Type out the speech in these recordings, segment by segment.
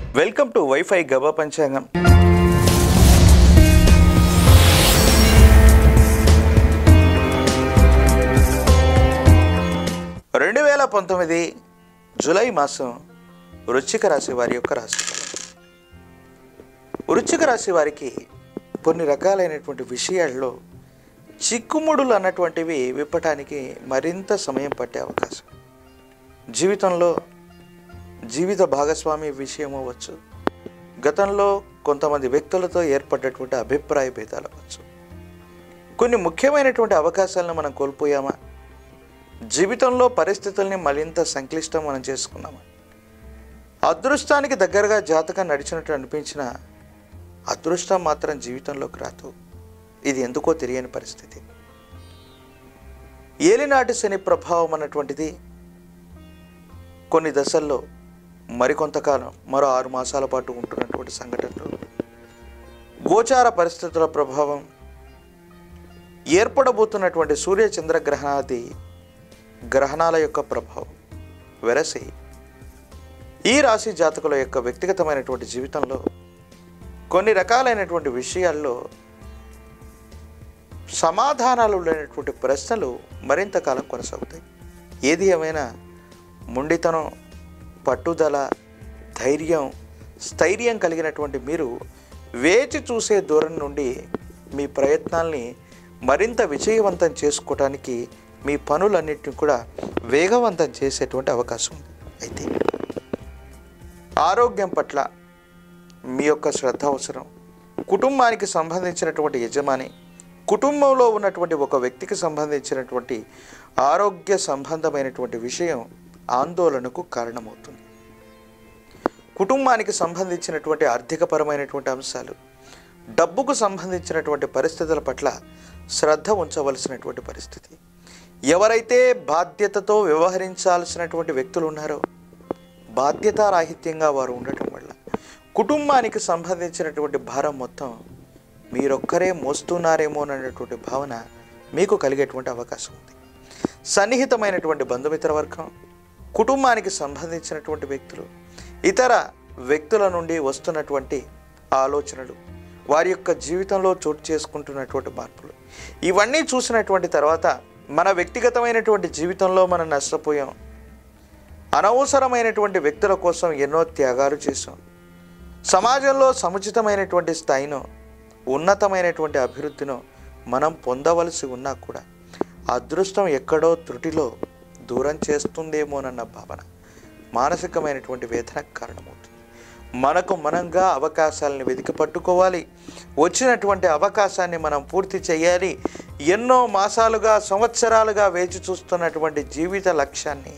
welcome to wifi గబా పంచాంగం రెండు వేల పంతొమ్మిది జూలై మాసం వృశ్చిక రాశి వారి యొక్క రాశి వృశ్చిక రాశి వారికి కొన్ని రకాలైనటువంటి విషయాల్లో చిక్కుముడులు అన్నటువంటివి విప్పటానికి మరింత సమయం పట్టే అవకాశం జీవితంలో జీవిత భాగస్వామి విషయం అవ్వచ్చు గతంలో కొంతమంది వ్యక్తులతో ఏర్పడ్డటువంటి అభిప్రాయ భేదాలు అవ్వచ్చు కొన్ని ముఖ్యమైనటువంటి అవకాశాలను మనం కోల్పోయామా జీవితంలో పరిస్థితుల్ని మరింత సంక్లిష్టం మనం చేసుకున్నామా అదృష్టానికి దగ్గరగా జాతకం నడిచినట్టు అనిపించిన అదృష్టం మాత్రం జీవితంలోకి రాదు ఇది ఎందుకో తెలియని పరిస్థితి ఏలినాటి శని ప్రభావం అన్నటువంటిది కొన్ని దశల్లో మరికొంతకాలం మరో ఆరు మాసాల పాటు ఉంటున్నటువంటి సంఘటనలు గోచార పరిస్థితుల ప్రభావం ఏర్పడబోతున్నటువంటి సూర్య చంద్ర గ్రహణాది గ్రహణాల యొక్క ప్రభావం వెరసి ఈ రాశి జాతకుల యొక్క వ్యక్తిగతమైనటువంటి జీవితంలో కొన్ని రకాలైనటువంటి విషయాల్లో సమాధానాలు లేనటువంటి ప్రశ్నలు మరింత కాలం కొనసాగుతాయి ఏది ఏమైనా మొండితనం పట్టుదల ధైర్యం స్థైర్యం కలిగినటువంటి మీరు వేచి చూసే దూరం నుండి మీ ప్రయత్నాల్ని మరింత విజయవంతం చేసుకోవడానికి మీ పనులన్నింటినీ కూడా వేగవంతం చేసేటువంటి అవకాశం ఉంది అయితే ఆరోగ్యం పట్ల మీ యొక్క శ్రద్ధ అవసరం కుటుంబానికి సంబంధించినటువంటి యజమాని కుటుంబంలో ఉన్నటువంటి ఒక వ్యక్తికి సంబంధించినటువంటి ఆరోగ్య సంబంధమైనటువంటి విషయం ఆందోళనకు కారణమవుతుంది కుటుంబానికి సంబంధించినటువంటి ఆర్థికపరమైనటువంటి అంశాలు డబ్బుకు సంబంధించినటువంటి పరిస్థితుల పట్ల శ్రద్ధ ఉంచవలసినటువంటి పరిస్థితి ఎవరైతే బాధ్యతతో వ్యవహరించాల్సినటువంటి వ్యక్తులు ఉన్నారో బాధ్యతారాహిత్యంగా వారు ఉండటం వల్ల కుటుంబానికి సంబంధించినటువంటి భారం మొత్తం మీరొక్కరే మోస్తున్నారేమో అన్నటువంటి భావన మీకు కలిగేటువంటి అవకాశం ఉంది సన్నిహితమైనటువంటి బంధుమిత్ర వర్గం కుటుంబానికి సంబంధించినటువంటి వ్యక్తులు ఇతర వ్యక్తుల నుండి వస్తున్నటువంటి ఆలోచనలు వారి యొక్క జీవితంలో చోటు చేసుకుంటున్నటువంటి మార్పులు ఇవన్నీ చూసినటువంటి తర్వాత మన వ్యక్తిగతమైనటువంటి జీవితంలో మనం నష్టపోయాం అనవసరమైనటువంటి వ్యక్తుల కోసం ఎన్నో త్యాగాలు చేశాం సమాజంలో సముచితమైనటువంటి స్థాయిను ఉన్నతమైనటువంటి అభివృద్ధిను మనం పొందవలసి ఉన్నా కూడా అదృష్టం ఎక్కడో త్రుటిలో దూరం చేస్తుందేమోనన్న భావన మానసికమైనటువంటి వేదనకు కారణమవుతుంది మనకు మనంగా అవకాశాలను వెతికి పట్టుకోవాలి వచ్చినటువంటి అవకాశాన్ని మనం పూర్తి చేయాలి ఎన్నో మాసాలుగా సంవత్సరాలుగా వేచి చూస్తున్నటువంటి జీవిత లక్ష్యాన్ని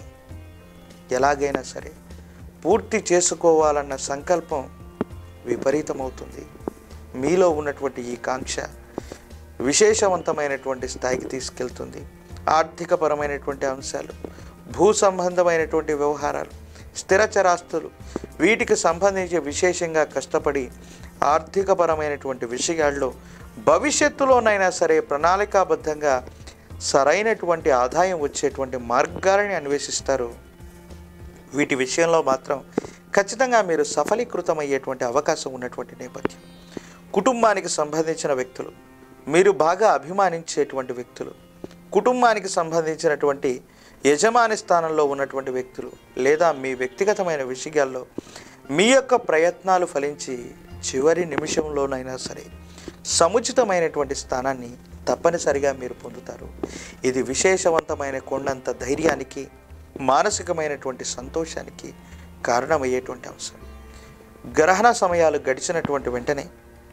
ఎలాగైనా సరే పూర్తి చేసుకోవాలన్న సంకల్పం విపరీతమవుతుంది మీలో ఉన్నటువంటి ఈ కాంక్ష విశేషవంతమైనటువంటి స్థాయికి తీసుకెళ్తుంది ఆర్థికపరమైనటువంటి అంశాలు భూ సంబంధమైనటువంటి వ్యవహారాలు స్థిరచరాస్తులు వీటికి సంబంధించి విశేషంగా కష్టపడి ఆర్థికపరమైనటువంటి విషయాల్లో భవిష్యత్తులోనైనా సరే ప్రణాళికాబద్ధంగా సరైనటువంటి ఆదాయం వచ్చేటువంటి మార్గాలని అన్వేషిస్తారు వీటి విషయంలో మాత్రం ఖచ్చితంగా మీరు సఫలీకృతమయ్యేటువంటి అవకాశం ఉన్నటువంటి నేపథ్యం కుటుంబానికి సంబంధించిన వ్యక్తులు మీరు బాగా అభిమానించేటువంటి వ్యక్తులు కుటుంబానికి సంబంధించినటువంటి యజమాని స్థానంలో ఉన్నటువంటి వ్యక్తులు లేదా మీ వ్యక్తిగతమైన విషయాల్లో మీ యొక్క ప్రయత్నాలు ఫలించి చివరి నిమిషంలోనైనా సరే సముచితమైనటువంటి స్థానాన్ని తప్పనిసరిగా మీరు పొందుతారు ఇది విశేషవంతమైన కొండంత ధైర్యానికి మానసికమైనటువంటి సంతోషానికి కారణమయ్యేటువంటి అంశం గ్రహణ సమయాలు గడిచినటువంటి వెంటనే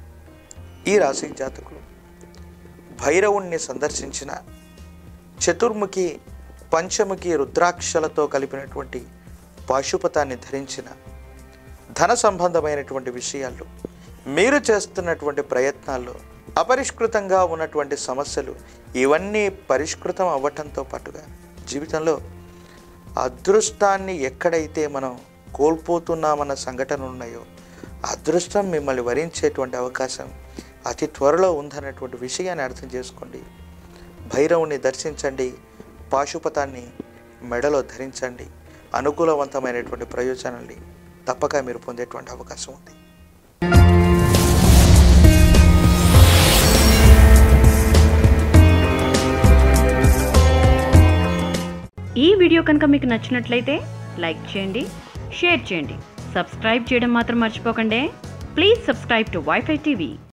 ఈ రాశి జాతకులు భైరవుణ్ణి సందర్శించిన చతుర్ముఖి పంచముఖి రుద్రాక్షలతో కలిపినటువంటి పాశుపతాన్ని ధరించిన ధన సంబంధమైనటువంటి విషయాల్లో మీరు చేస్తున్నటువంటి ప్రయత్నాల్లో అపరిష్కృతంగా ఉన్నటువంటి సమస్యలు ఇవన్నీ పరిష్కృతం అవ్వటంతో పాటుగా జీవితంలో అదృష్టాన్ని ఎక్కడైతే మనం కోల్పోతున్నామన్న సంఘటనలు ఉన్నాయో అదృష్టం మిమ్మల్ని వరించేటువంటి అవకాశం అతి త్వరలో ఉందన్నటువంటి విషయాన్ని అర్థం చేసుకోండి భైరవుని దర్శించండి పాశుపతాన్ని మెడలో ధరించండి అనుకూలవంతమైనటువంటి ప్రయోజనాన్ని తప్పక మీరు పొందేటువంటి అవకాశం ఉంది ఈ వీడియో కనుక మీకు నచ్చినట్లయితే లైక్ చేయండి షేర్ చేయండి సబ్స్క్రైబ్ చేయడం మాత్రం మర్చిపోకండి please subscribe to wifi TV